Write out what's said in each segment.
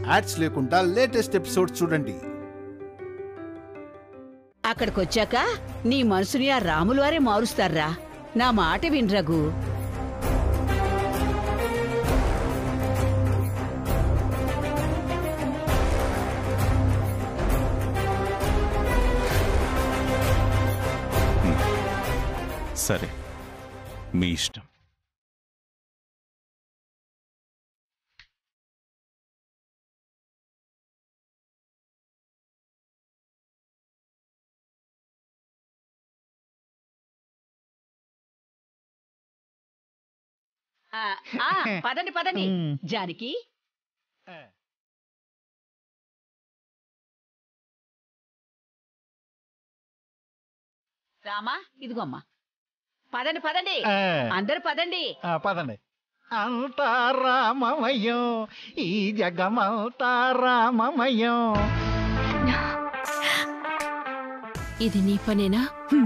Ads లేకుండా latest episode చూడండి అక్కడికొచ్చాక నీ మనసుని ఆ రాములు వారే మారుస్తారా నా మాట విన్ రఘు సరే మీ ఇష్టం ఆ, ఆ, పదండి పదండి జానకి రామా ఇదిగో అమ్మా పదండి పదండి అందరు పదండి ఆ, పదండి అంతా రామమయం ఈ జగమంతా రామమయం ఇది నీ పనేనా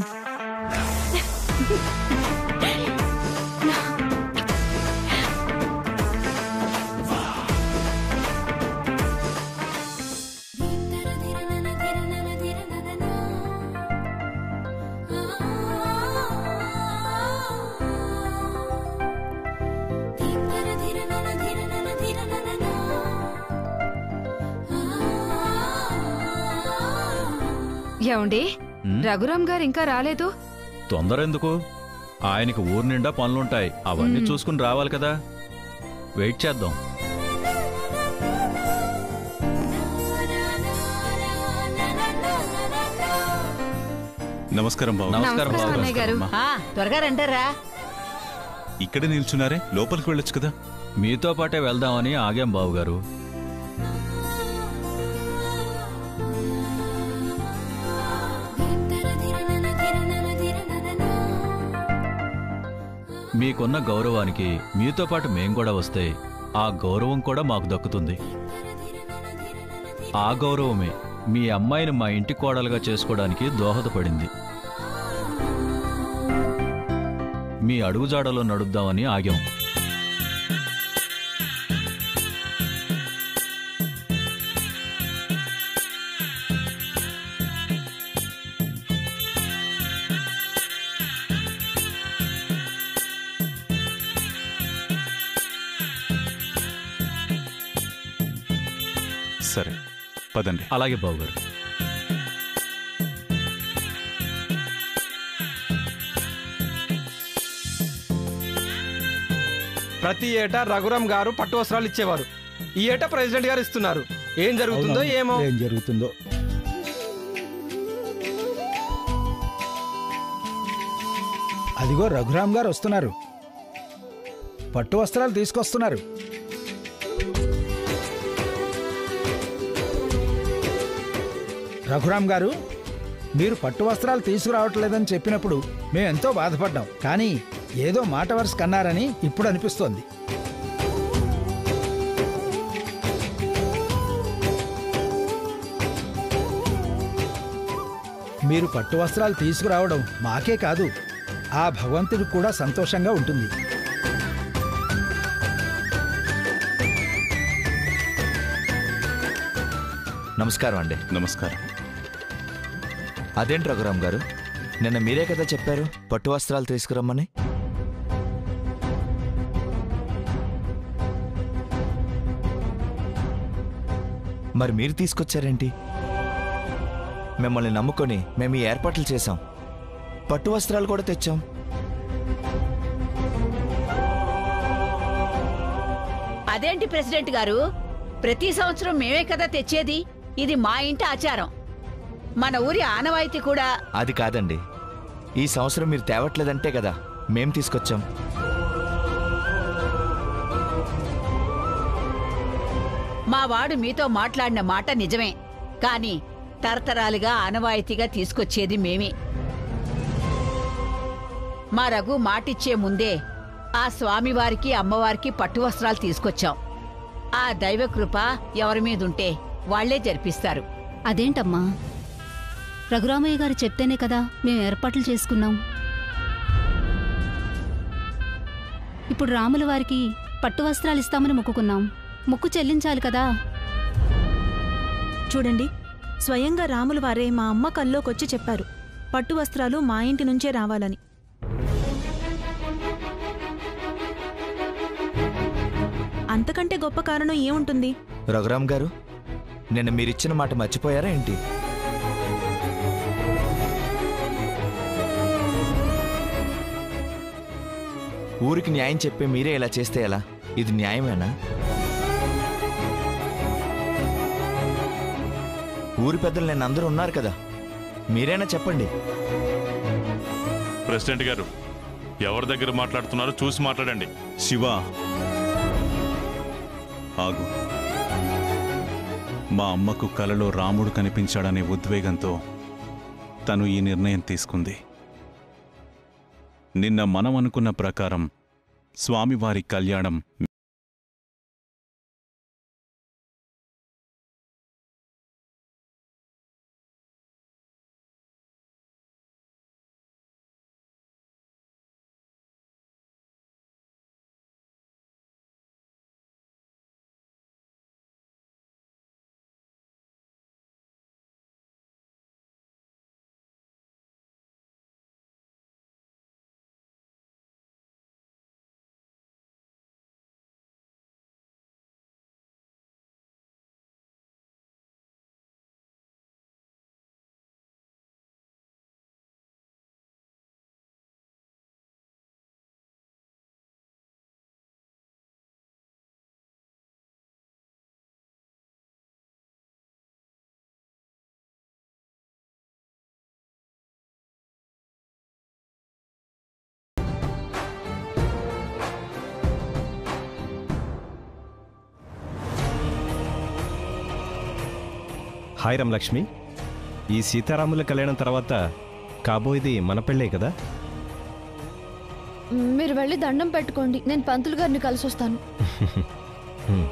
ఏమండి రఘురామ్ గారు ఇంకా రాలేదు తొందర ఎందుకు ఆయనకి ఊరు నిండా పనులుంటాయి అవన్నీ మ్మ్. చూసుకుని రావాలి కదా వెయిట్ చేద్దాం నమస్కారం బాబు నమస్కారం నమస్కారం, బాబు. అన్నయ్య గారు. ఆ, త్వరగా రండరా ఇక్కడే నిల్చున్నారే లోపలికి వెళ్ళొచ్చు కదా మీతో పాటే వెళ్దామని ఆగాం బావుగారు మీకున్న గౌరవానికి మీతో పాటు మేం కూడా వస్తే ఆ గౌరవం కూడా మాకు దక్కుతుంది ఆ గౌరవమే మీ అమ్మాయిని మా ఇంటి కోడలుగా చేసుకోవడానికి దోహదపడింది మీ అడుగుజాడలో నడుద్దామని ఆగాం సరే పదండి అలాగే బావుగారు ప్రతి ఏటా రఘురామ్ గారు పట్టు వస్త్రాలు ఇచ్చేవారు ఈ ఏటా ప్రెసిడెంట్ గారు ఇస్తున్నారు ఏం జరుగుతుందో అవునవును. ఏమో ఏం జరుగుతుందో అదిగో రఘురామ్ గారు వస్తున్నారు పట్టు వస్త్రాలు తీసుకొస్తున్నారు రఘురామ్ గారు మీరు పట్టు వస్త్రాలు తీసుకురావట్లేదని చెప్పినప్పుడు మేము ఎంతో బాధపడ్డాం కానీ ఏదో మాట వరుస కన్నారని ఇప్పుడు అనిపిస్తోంది మీరు పట్టు వస్త్రాలు తీసుకురావడం మాకే కాదు ఆ భగవంతుడికి కూడా సంతోషంగా ఉంటుంది నమస్కారం అండి నమస్కారం అదేంటి రఘురామ్ గారు నిన్న మీరే కదా చెప్పారు పట్టు వస్త్రాలు తీసుకురమ్మని మరి మీరు తీసుకొచ్చారేంటి మిమ్మల్ని నమ్ముకొని మేము ఈ ఏర్పాట్లు చేశాం పట్టు వస్త్రాలు కూడా తెచ్చాం అదేంటి ప్రెసిడెంట్ గారు ప్రతి సంవత్సరం మేమే కదా తెచ్చేది ఇది మా ఇంటి ఆచారం మన ఊరి ఆనవాయితీ కూడా అది కాదండి ఈ సంవత్సరం మీరు తేవట్లేదంటే కదా మేం తీసుకొచ్చాం మా వాడు మీతో మాట్లాడిన మాట నిజమే కాని తరతరాలుగా ఆనవాయితీగా తీసుకొచ్చేది మేమే మా రఘు మాటిచ్చే ముందే ఆ స్వామివారికి అమ్మవారికి పట్టు వస్త్రాలు తీసుకొచ్చాం ఆ దైవ కృప ఎవరి మీదుంటే వాళ్లే జరిపిస్తారు అదేంటమ్మా రఘురామయ్య గారు చెప్తేనే కదా మేము ఏర్పాట్లు చేసుకున్నాం ఇప్పుడు రాముల వారికి పట్టు వస్త్రాలు ఇస్తామని మొక్కుకున్నాం మొక్కు చెల్లించాలి కదా చూడండి స్వయంగా రాముల వారే మా అమ్మ కల్లోకొచ్చి చెప్పారు పట్టు వస్త్రాలు మా ఇంటి నుంచే రావాలని అంతకంటే గొప్ప కారణం ఏముంటుంది రఘురామ్ గారు నిన్న మీరిచ్చిన మాట మర్చిపోయారా ఏంటి ఊరికి న్యాయం చెప్పి మీరే ఇలా చేస్తే ఎలా ఇది న్యాయమేనా ఊరి పెద్దలు నేను అందరూ ఉన్నారు కదా మీరైనా చెప్పండి ప్రెసిడెంట్ గారు ఎవరి దగ్గర మాట్లాడుతున్నారో చూసి మాట్లాడండి శివ ఆగు మా అమ్మకు కలలో రాముడు కనిపించాడనే ఉద్వేగంతో తను ఈ నిర్ణయం తీసుకుంది నిన్న మనం అనుకున్న ప్రకారం స్వామివారి కళ్యాణం హాయ్ రమలక్ష్మి ఈ సీతారాముల కళ్యాణం తర్వాత కాబోయేది మన పెళ్ళే కదా మీరు వెళ్ళి దండం పెట్టుకోండి నేను పంతులు గారిని కలిసి వస్తాను హ్మ్.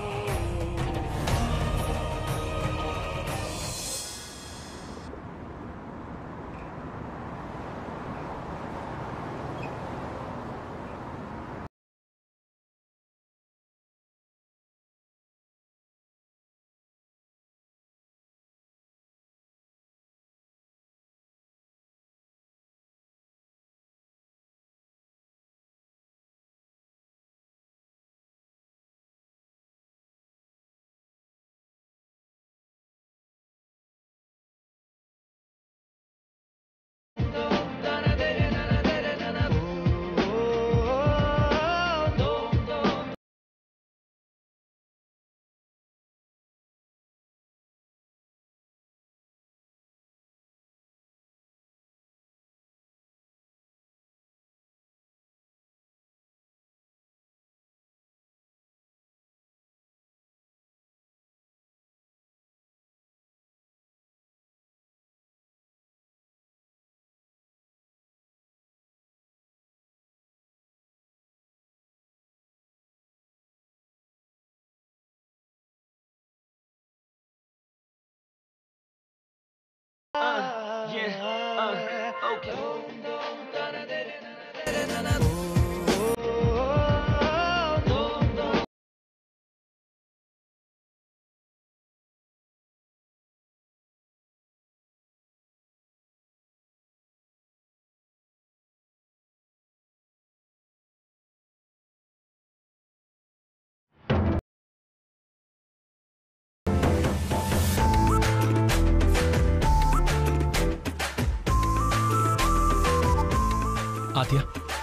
ఆద్య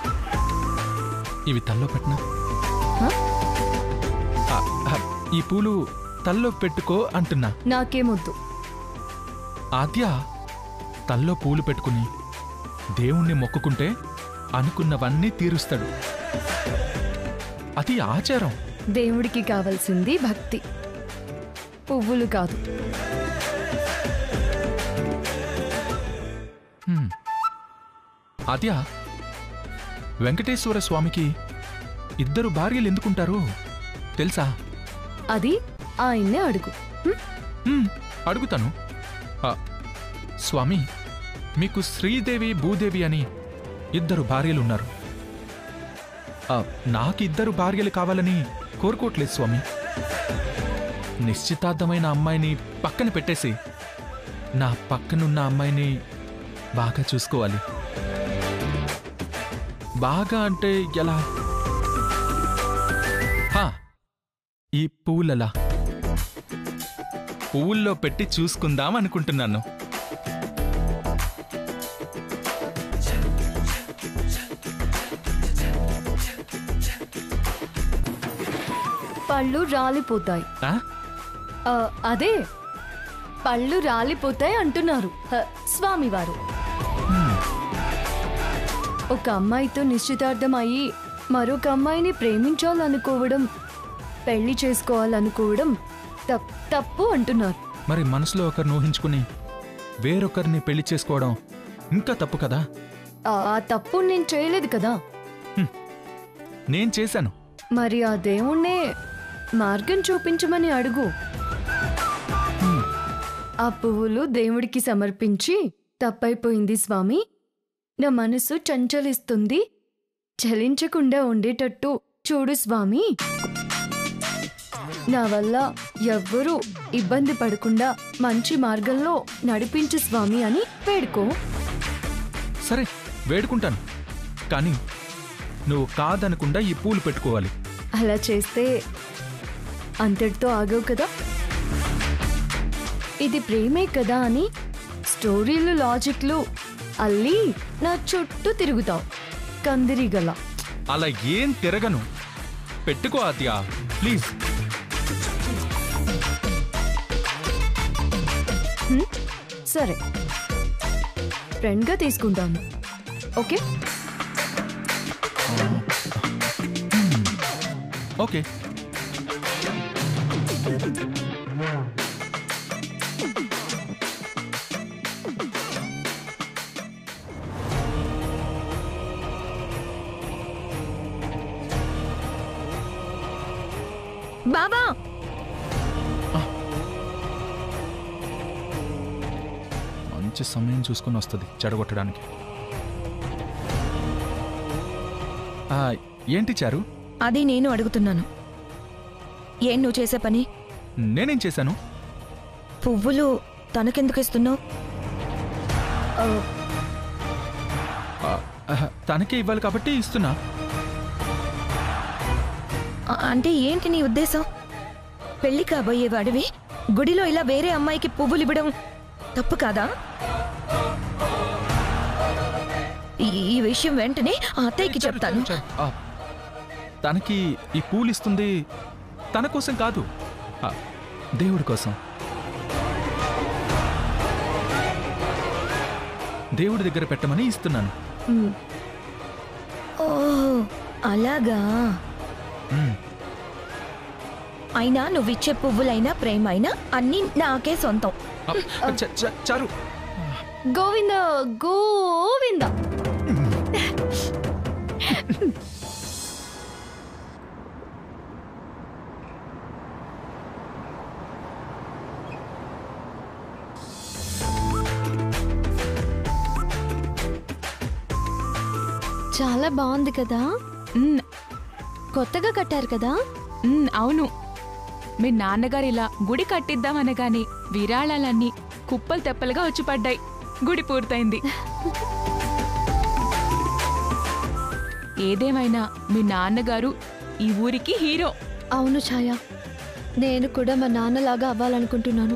ఇవి తల్లో పెట్టినా ఆ, ఆ, ఈ పూలు తల్లో పెట్టుకో అంటున్నా నాకేమొద్దు ఆద్య తల్లో పూలు పెట్టుకుని దేవుణ్ణి మొక్కుకుంటే అనుకున్నవన్నీ తీరుస్తాడు అది ఆచారం దేవుడికి కావాల్సింది భక్తి పువ్వులు కాదు హ్మ్. ఆద్య వెంకటేశ్వర స్వామికి ఇద్దరు భార్యలు ఎందుకుంటారు తెలుసా అది ఆయన్నే అడుగు హ్మ్? హ్మ్, అడుగుతాను ఆ, స్వామి మీకు శ్రీదేవి భూదేవి అని ఇద్దరు భార్యలున్నారు ఆ, నాకు ఇద్దరు భార్యలు కావాలని కోరుకోవట్లేదు స్వామి నిశ్చితార్థమైన అమ్మాయిని పక్కన పెట్టేసి నా పక్కనున్న అమ్మాయిని బాగా చూసుకోవాలి బాగా అంటే ఎలా హా, ఈ పువ్వులలా పువ్వుల్లో పెట్టి చూసుకుందాం అనుకుంటున్నాను పళ్ళు రాలిపోతాయి ఆ? ఆ, అదే పళ్ళు రాలిపోతాయి అంటున్నారు హ, స్వామివారు ఒక అమ్మాయితో నిశ్చితార్థం అయ్యి మరొక అమ్మాయిని ప్రేమించాలనుకోవడం పెళ్లి చేసుకోవాలనుకోవడం తప్- తప్పు అంటున్నారు మరి మనసులో ఒకరిని ఊహించుకుని వేరొకరిని పెళ్లి చేసుకోవడం ఇంకా తప్పు కదా ఆ ఆ తప్పు నేను చేయలేదు కదా నేను చేశాను మరి ఆ దేవుణ్ణే మార్గం చూపించమని అడుగు ఆ పువ్వులు దేవుడికి సమర్పించి తప్పైపోయింది స్వామి నా మనసు చంచలిస్తుంది చలించకుండా ఉండేటట్టు చూడు స్వామి నా వల్ల ఎవ్వరూ ఇబ్బంది పడకుండా మంచి మార్గంలో నడిపించు స్వామి అని వేడుకో సరే వేడుకుంటాను కానీ నువ్వు కాదనకుండా ఈ పూలు పెట్టుకోవాలి అలా చేస్తే అంతటితో ఆగవు కదా ఇది ప్రేమే కదా అని స్టోరీలు లాజిక్లు అల్లి నా చుట్టూ తిరుగుతావు కందిరిగల అలా ఏం తిరగను పెట్టుకో ఆద్య ప్లీజ్ హ్మ్? సరే ఫ్రెండ్గా తీసుకుంటాను ఓకే ఓకే బాబా మంచి సమయం చూసుకొని వస్తుంది చెడగొట్టడానికి ఆ, ఏంటి చారు అది నేను అడుగుతున్నాను ఏం నువ్వు చేసే పని నేనేం చేశాను పువ్వులు తనకెందుకు ఇస్తున్నావు ఆ, ఆహా, తనకే ఇవ్వాలి కాబట్టి ఇస్తున్నా అ- అంటే ఏంటి నీ ఉద్దేశం పెళ్లి కాబోయే వాడివి గుడిలో ఇలా వేరే అమ్మాయికి పువ్వులు ఇవ్వడం తప్పు కాదా ఈ- ఈ విషయం వెంటనే ఆ అత్తయ్యకి చెప్తాను ఆ, తనకి ఈ పూలు ఇస్తుంది తన కోసం కాదు ఆ, దేవుడి కోసం దేవుడి దగ్గర పెట్టమని ఇస్తున్నాను మ్, ఓ అలాగా మ్, అయినా నువ్విచ్చే పువ్వులైనా ప్రేమ అయినా అన్నీ నాకే సొంతం ఆ, చ- చ- చారు గోవింద గోవింద చాలా బాగుంది కదా కొత్తగా కట్టారు కదా ఉమ్, అవును మీ నాన్నగారు ఇలా గుడి కట్టిద్దామనగానే విరాళాలన్నీ కుప్పలు తెప్పలుగా వచ్చి పడ్డాయి గుడి పూర్తయింది ఏదేమైనా మీ నాన్నగారు ఈ ఊరికి హీరో అవును ఛాయ నేను కూడా మా నాన్నలాగా అవ్వాలనుకుంటున్నాను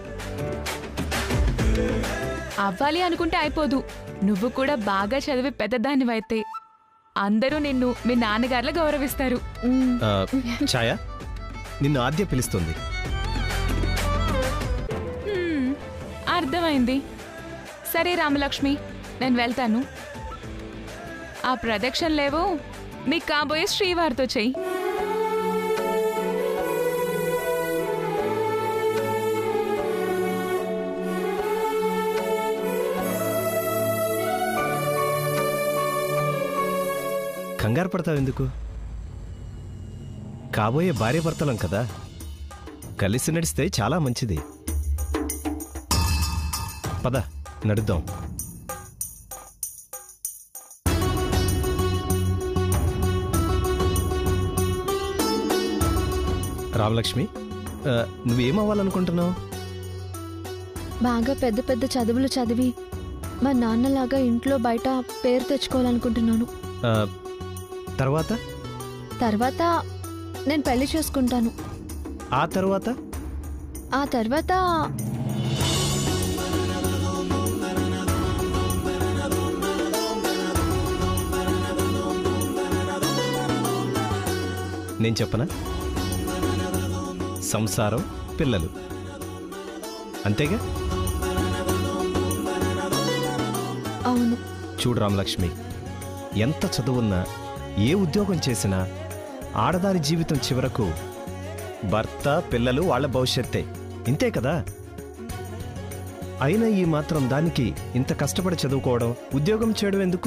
అవ్వాలి అనుకుంటే అయిపోదు నువ్వు కూడా బాగా చదివి పెద్దదానివైతే అందరూ నిన్ను మీ నాన్నగారులా గౌరవిస్తారు ఆ, ఛాయ నిన్ను ఆద్య పిలుస్తుంది హ్మ్, అర్థమైంది సరే రామలక్ష్మి నేను వెళ్తాను ఆ ప్రదక్షిణలేవో మీకు కాబోయే శ్రీవారితో చెయ్యి కంగారు పడతావు ఎందుకు కాబోయే భార్య భర్తలం కదా కలిసి నడిస్తే చాలా మంచిది పద నడుద్దాం రామలక్ష్మి ఆ, నువ్వేమవ్వాలనుకుంటున్నావు బాగా పెద్ద పెద్ద చదువులు చదివి మా నాన్నలాగా ఇంట్లో బయట పేరు తెచ్చుకోవాలనుకుంటున్నాను ఆ, తర్వాత తర్వాత నేను పెళ్లి చేసుకుంటాను ఆ తర్వాత ఆ తర్వాత నేను చెప్పనా సంసారం పిల్లలు అంతేగా అవును చూడు రామలక్ష్మి ఎంత చదువున్నా ఏ ఉద్యోగం చేసినా ఆడదాని జీవితం చివరకు భర్త పిల్లలు వాళ్ళ భవిష్యత్తే ఇంతే కదా అయినా ఈ మాత్రం దానికి ఇంత కష్టపడి చదువుకోవడం ఉద్యోగం చేయడం ఎందుకు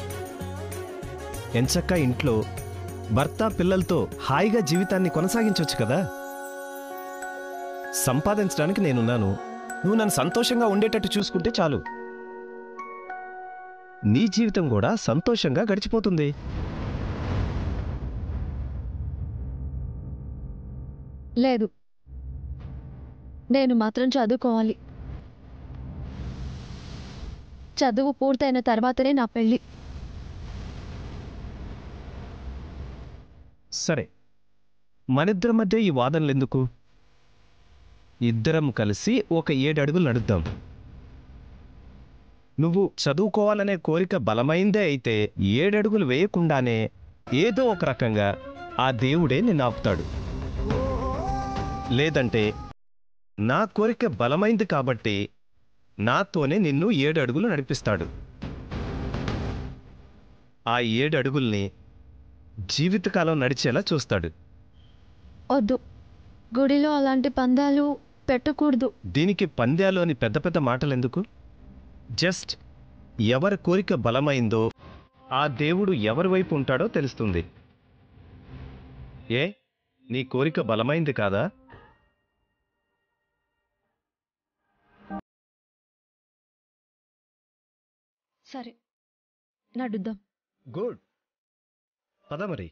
ఎంచక్క ఇంట్లో భర్త పిల్లలతో హాయిగా జీవితాన్ని కొనసాగించవచ్చు కదా సంపాదించడానికి నేనున్నాను నువ్వు నన్ను సంతోషంగా ఉండేటట్టు చూసుకుంటే చాలు నీ జీవితం కూడా సంతోషంగా గడిచిపోతుంది లేదు నేను మాత్రం చదువుకోవాలి చదువు పూర్తయిన తర్వాతనే నా పెళ్ళి సరే మనిద్దరి మధ్య ఈ వాదనలు ఎందుకు ఇద్దరం కలిసి ఒక ఏడు అడుగులు నడుద్దాం నువ్వు చదువుకోవాలనే కోరిక బలమైందే అయితే ఏడడుగులు వేయకుండానే ఏదో ఒక రకంగా ఆ దేవుడే నిన్ను ఆపుతాడు లేదంటే నా కోరిక బలమైంది కాబట్టి నాతోనే నిన్ను ఏడు అడుగులు నడిపిస్తాడు ఆ ఏడు అడుగుల్ని జీవితకాలం నడిచేలా చూస్తాడు వద్దు గుడిలో అలాంటి పందాలు పెట్టకూడదు దీనికి పంద్యాలు అని పెద్ద పెద్ద మాటలెందుకు జస్ట్ ఎవరి కోరిక బలమైందో ఆ దేవుడు ఎవరి వైపు ఉంటాడో తెలుస్తుంది ఏ నీ కోరిక బలమైంది కాదా సరే నడుద్దాం గుడ్ పద మరి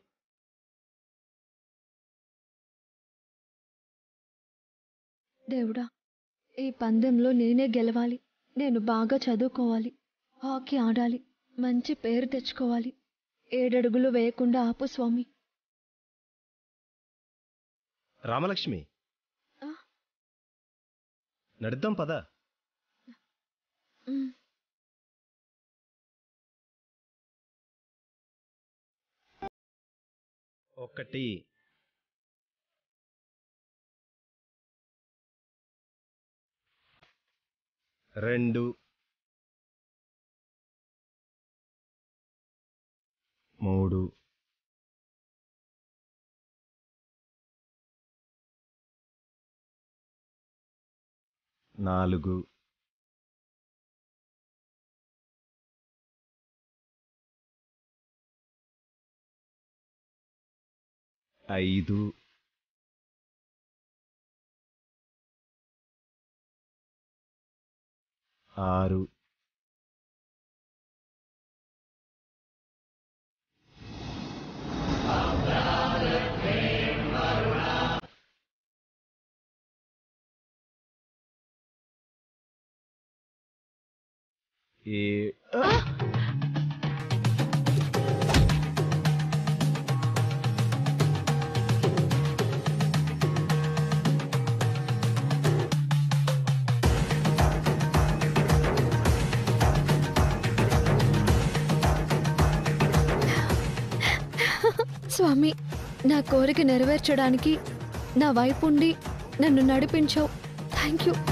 దేవుడా ఈ పందెంలో నేనే గెలవాలి నేను బాగా చదువుకోవాలి హాకీ ఆడాలి మంచి పేరు తెచ్చుకోవాలి ఏడడుగులు వేయకుండా ఆపు స్వామి రామలక్ష్మి నడుద్దాం పద ఉమ్. ఒకటి రెండు మూడు నాలుగు ఐదు ఆరు ఏ స్వామి నా కోరిక నెరవేర్చడానికి నా వైపు ఉండి నన్ను నడిపించావు థ్యాంక్ యూ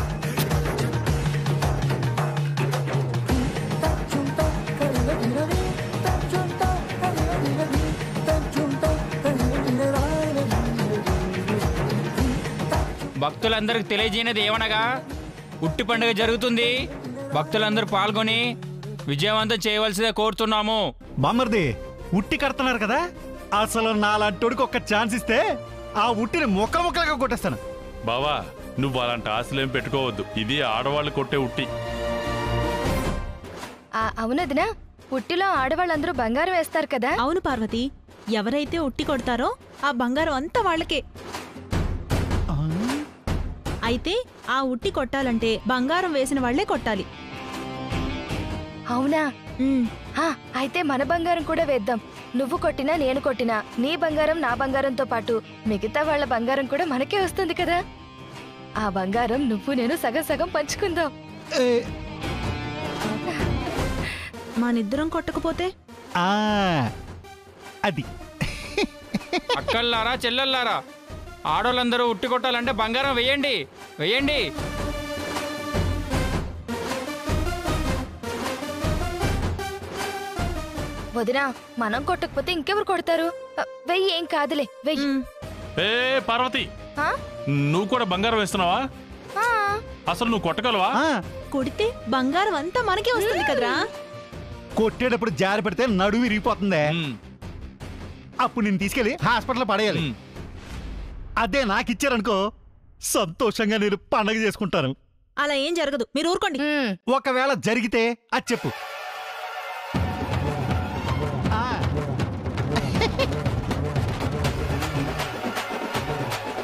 భక్తులందరికి తెలియజేయనది ఏమనగా ఉట్టి పండుగ జరుగుతుంది భక్తులందరూ పాల్గొని విజయవంతం చేయవలసిదే కోరుతున్నాము బామ్మర్ది ఉట్టి కడుతున్నారు కదా అసలు నాలాంటోడికి ఒక్క ఛాన్స్ ఇస్తే ఆ ఉట్టిని ముక్కలు ముక్కలుగా కొట్టేస్తాను బావా నువ్వు అలాంటి ఆశలేం పెట్టుకోవద్దు ఇది ఆడవాళ్ళు కొట్టే ఉట్టి ఆ, అవునదినా పుట్టిలో ఆడవాళ్ళందరూ బంగారం వేస్తారు కదా అవును పార్వతి ఎవరైతే ఉట్టి కొడతారో ఆ బంగారం అంతా వాళ్ళకే అయితే ఆ ఉట్టి కొట్టాలంటే బంగారం వేసిన వాళ్లే కొట్టాలి అవునా హా, అయితే మన బంగారం కూడా వేద్దాం నువ్వు కొట్టినా నేను కొట్టినా నీ బంగారం నా బంగారంతో పాటు మిగతా వాళ్ళ బంగారం కూడా మనకే వస్తుంది కదా ఆ బంగారం నువ్వు నేను సగం సగం పంచుకుందాం మనిద్దరం కొట్టకపోతే ఆ, అది అక్కల్లారా చెల్లెల్లారా ఆడోళ్ళందరూ ఉట్టి కొట్టాలంటే బంగారం వేయండి వేయండి వదినా మనం కొట్టకపోతే ఇంకెవరు కొడతారు అ, వెయ్యి ఏం కాదులే వెయ్యి ఏ పార్వతి ఆ? నువ్వు కూడా బంగారం వేస్తున్నావా ఆ, అసలు నువ్వు కొట్టగలవా కొడితే బంగారం అంతా మనకే వస్తుంది కదరా కొట్టేటప్పుడు జారి పెడితే నడువు విరిగిపోతుంది అప్పుడు నేను తీసుకెళ్లి హాస్పిటల్ పడేయాలి అదే నాకు ఇచ్చారనుకో సంతోషంగా నేను పండగ చేసుకుంటాను అలా ఏం జరగదు మీరు ఊరుకోండి ఒకవేళ జరిగితే అది చెప్పు